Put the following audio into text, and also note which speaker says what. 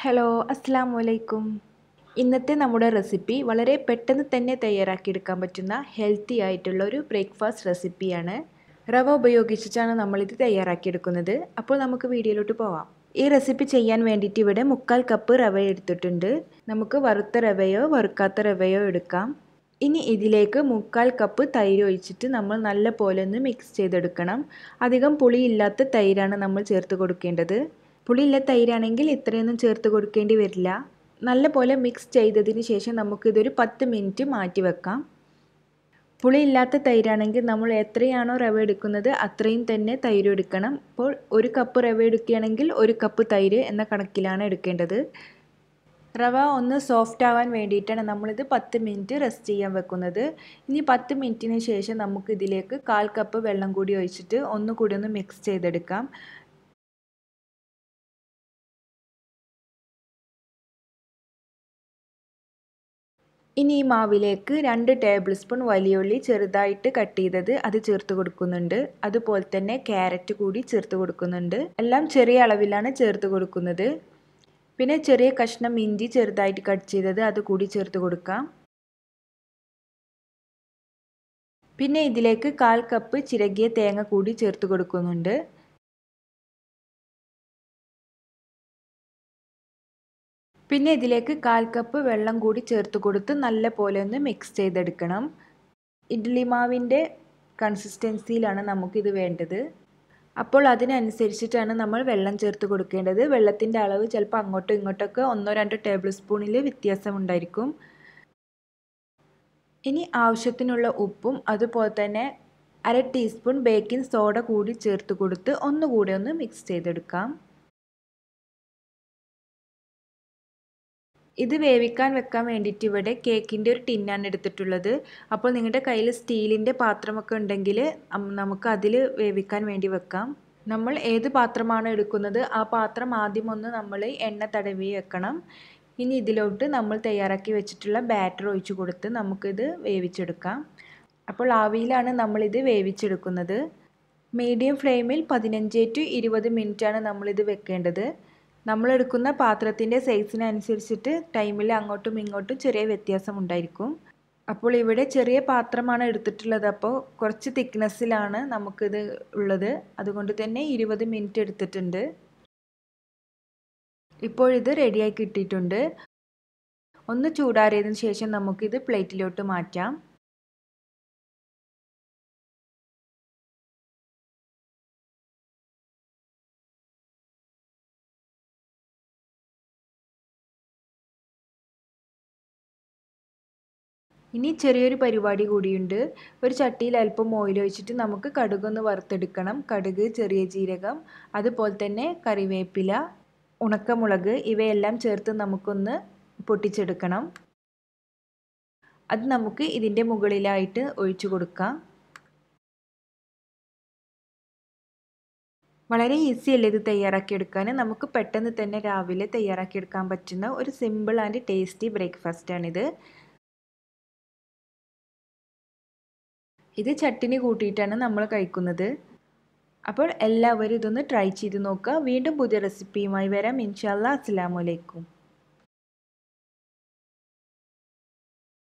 Speaker 1: hello അസ്സാം വലൈക്കും ഇന്നത്തെ നമ്മുടെ റെസിപ്പി വളരെ പെട്ടെന്ന് തന്നെ തയ്യാറാക്കിയെടുക്കാൻ പറ്റുന്ന ഹെൽത്തി ആയിട്ടുള്ള ഒരു ബ്രേക്ക്ഫാസ്റ്റ് റെസിപ്പിയാണ് റവ ഉപയോഗിച്ചിട്ടാണ് നമ്മളിത് തയ്യാറാക്കിയെടുക്കുന്നത് അപ്പോൾ നമുക്ക് വീഡിയോയിലോട്ട് പോവാം ഈ റെസിപ്പി ചെയ്യാൻ വേണ്ടിയിട്ട് ഇവിടെ മുക്കാൽ കപ്പ് റവ എടുത്തിട്ടുണ്ട് നമുക്ക് വറുത്ത റവയോ വറുക്കാത്ത റവയോ എടുക്കാം ഇനി ഇതിലേക്ക് മുക്കാൽ കപ്പ് തൈര് ഒഴിച്ചിട്ട് നമ്മൾ നല്ല പോലെ ഒന്ന് മിക്സ് ചെയ്തെടുക്കണം അധികം പുളിയില്ലാത്ത തൈരാണ് നമ്മൾ ചേർത്ത് കൊടുക്കേണ്ടത് പുളിയില്ല തൈരാണെങ്കിൽ ഇത്രയൊന്നും ചേർത്ത് കൊടുക്കേണ്ടി വരില്ല നല്ല പോലെ മിക്സ് ചെയ്തതിന് ശേഷം നമുക്കിതൊരു പത്ത് മിനിറ്റ് മാറ്റി വെക്കാം പുളിയില്ലാത്ത തൈരാണെങ്കിൽ നമ്മൾ എത്രയാണോ റവ എടുക്കുന്നത് അത്രയും തന്നെ തൈര് എടുക്കണം അപ്പോൾ ഒരു കപ്പ് റവ എടുക്കുകയാണെങ്കിൽ ഒരു കപ്പ് തൈര് എന്ന കണക്കിലാണ് എടുക്കേണ്ടത് റവ ഒന്ന് സോഫ്റ്റ് ആവാൻ വേണ്ടിയിട്ടാണ് നമ്മളിത് പത്ത് മിനിറ്റ് റെസ്റ്റ് ചെയ്യാൻ വെക്കുന്നത് ഇനി പത്ത് മിനിറ്റിന് ശേഷം നമുക്ക് ഇതിലേക്ക് കാൽ കപ്പ് വെള്ളം കൂടി ഒഴിച്ചിട്ട് ഒന്നുകൂടി ഒന്ന് മിക്സ് ചെയ്തെടുക്കാം ഇനി ഈ മാവിലേക്ക് രണ്ട് ടേബിൾ സ്പൂൺ വലിയുള്ളി ചെറുതായിട്ട് കട്ട് ചെയ്തത് അത് ചേർത്ത് കൊടുക്കുന്നുണ്ട് അതുപോലെ തന്നെ ക്യാരറ്റ് കൂടി ചേർത്ത് കൊടുക്കുന്നുണ്ട് എല്ലാം ചെറിയ അളവിലാണ് ചേർത്ത് കൊടുക്കുന്നത് പിന്നെ ചെറിയ കഷ്ണം ഇഞ്ചി ചെറുതായിട്ട് കട്ട് ചെയ്തത് അത് കൂടി ചേർത്ത് കൊടുക്കാം പിന്നെ ഇതിലേക്ക് കാൽ കപ്പ് ചിരകിയ തേങ്ങ കൂടി ചേർത്ത് കൊടുക്കുന്നുണ്ട് പിന്നെ ഇതിലേക്ക് കാൽ കപ്പ് വെള്ളം കൂടി ചേർത്ത് കൊടുത്ത് നല്ല പോലെ ഒന്ന് മിക്സ് ചെയ്തെടുക്കണം ഇഡ്ഡലി മാവിൻ്റെ കൺസിസ്റ്റൻസിയിലാണ് നമുക്കിത് വേണ്ടത് അപ്പോൾ അതിനനുസരിച്ചിട്ടാണ് നമ്മൾ വെള്ളം ചേർത്ത് കൊടുക്കേണ്ടത് വെള്ളത്തിൻ്റെ അളവ് ചിലപ്പോൾ അങ്ങോട്ടും ഇങ്ങോട്ടൊക്കെ ഒന്നോ രണ്ടോ ടേബിൾ സ്പൂണിൽ വ്യത്യാസമുണ്ടായിരിക്കും ഇനി ആവശ്യത്തിനുള്ള ഉപ്പും അതുപോലെ തന്നെ അര ടീസ്പൂൺ ബേക്കിംഗ് സോഡ കൂടി ചേർത്ത് കൊടുത്ത് ഒന്നുകൂടി ഒന്ന് മിക്സ് ചെയ്തെടുക്കാം ഇത് വേവിക്കാൻ വെക്കാൻ വേണ്ടിയിട്ട് ഇവിടെ കേക്കിൻ്റെ ഒരു ടിന്നാണ് എടുത്തിട്ടുള്ളത് അപ്പോൾ നിങ്ങളുടെ കയ്യിൽ സ്റ്റീലിൻ്റെ പാത്രമൊക്കെ ഉണ്ടെങ്കിൽ നമുക്ക് അതിൽ വേവിക്കാൻ വേണ്ടി വെക്കാം നമ്മൾ ഏത് പാത്രമാണ് എടുക്കുന്നത് ആ പാത്രം ആദ്യം ഒന്ന് നമ്മൾ എണ്ണ തടവി വെക്കണം ഇനി ഇതിലോട്ട് നമ്മൾ തയ്യാറാക്കി വെച്ചിട്ടുള്ള ബാറ്റർ ഒഴിച്ചു കൊടുത്ത് നമുക്കിത് വേവിച്ചെടുക്കാം അപ്പോൾ ആവിയിലാണ് നമ്മളിത് വേവിച്ചെടുക്കുന്നത് മീഡിയം ഫ്ലെയിമിൽ പതിനഞ്ച് ടു ഇരുപത് മിനിറ്റാണ് നമ്മളിത് വെക്കേണ്ടത് നമ്മളെടുക്കുന്ന പാത്രത്തിൻ്റെ സൈസിനനുസരിച്ചിട്ട് ടൈമിൽ അങ്ങോട്ടും ഇങ്ങോട്ടും ചെറിയ വ്യത്യാസം ഉണ്ടായിരിക്കും അപ്പോൾ ഇവിടെ ചെറിയ പാത്രമാണ് എടുത്തിട്ടുള്ളത് അപ്പോൾ കുറച്ച് തിക്നെസ്സിലാണ് നമുക്കിത് ഉള്ളത് അതുകൊണ്ട് തന്നെ ഇരുപത് മിനിറ്റ് എടുത്തിട്ടുണ്ട് ഇപ്പോൾ ഇത് റെഡിയായി കിട്ടിയിട്ടുണ്ട് ഒന്ന് ചൂടാറിയതിന് ശേഷം നമുക്കിത് പ്ലേറ്റിലോട്ട് മാറ്റാം ഇനി ചെറിയൊരു പരിപാടി കൂടിയുണ്ട് ഒരു ചട്ടിയിൽ അല്പം ഓയിൽ ഒഴിച്ചിട്ട് നമുക്ക് കടുകൊന്ന് വറുത്തെടുക്കണം കടുക് ചെറിയ ജീരകം അതുപോലെ തന്നെ കറിവേപ്പില ഉണക്കമുളക് ഇവയെല്ലാം ചേർത്ത് നമുക്കൊന്ന് പൊട്ടിച്ചെടുക്കണം അത് നമുക്ക് ഇതിൻ്റെ മുകളിലായിട്ട് ഒഴിച്ചു കൊടുക്കാം വളരെ ഈസി അല്ലേ ഇത് തയ്യാറാക്കിയെടുക്കാൻ നമുക്ക് പെട്ടെന്ന് തന്നെ രാവിലെ തയ്യാറാക്കിയെടുക്കാൻ പറ്റുന്ന ഒരു സിമ്പിൾ ആൻഡ് ടേസ്റ്റി ബ്രേക്ക്ഫാസ്റ്റാണിത് ഇത് ചട്ടിനി കൂട്ടിയിട്ടാണ് നമ്മൾ കഴിക്കുന്നത് അപ്പോൾ എല്ലാവരും ഇതൊന്ന് ട്രൈ ചെയ്ത് നോക്കുക വീണ്ടും പുതിയ റെസിപ്പിയുമായി വരാം ഇൻഷാല്ലാ അസ്സാം വലൈക്കും